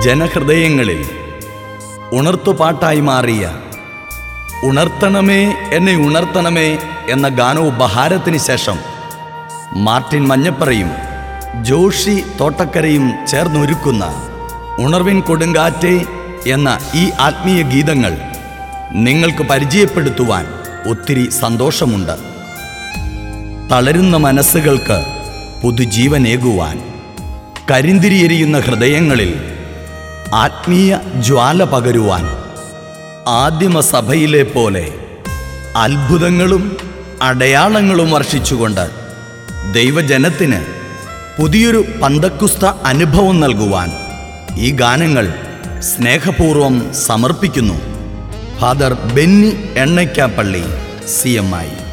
ജനഹൃദയങ്ങളിൽ ഉണർത്തുപാട്ടായി മാറിയ ഉണർത്തണമേ എന്നെ ഉണർത്തണമേ എന്ന ഗാനോപഹാരത്തിന് ശേഷം മാർട്ടിൻ മഞ്ഞപ്പറയും ജോഷി തോട്ടക്കരയും ചേർന്നൊരുക്കുന്ന ഉണർവിൻ കൊടുങ്കാറ്റേ എന്ന ഈ ആത്മീയ ഗീതങ്ങൾ നിങ്ങൾക്ക് പരിചയപ്പെടുത്തുവാൻ ഒത്തിരി സന്തോഷമുണ്ട് തളരുന്ന മനസ്സുകൾക്ക് പുതുജീവനേകുവാൻ കരിന്തിരിയെരിയുന്ന ഹൃദയങ്ങളിൽ ആത്മീയ ജ്വാല പകരുവാൻ ആദിമസഭയിലെ പോലെ അത്ഭുതങ്ങളും അടയാളങ്ങളും വർഷിച്ചുകൊണ്ട് ദൈവജനത്തിന് പുതിയൊരു പന്തക്കുസ്ത അനുഭവം നൽകുവാൻ ഈ ഗാനങ്ങൾ സ്നേഹപൂർവം സമർപ്പിക്കുന്നു father Benny Ennakkappally C M I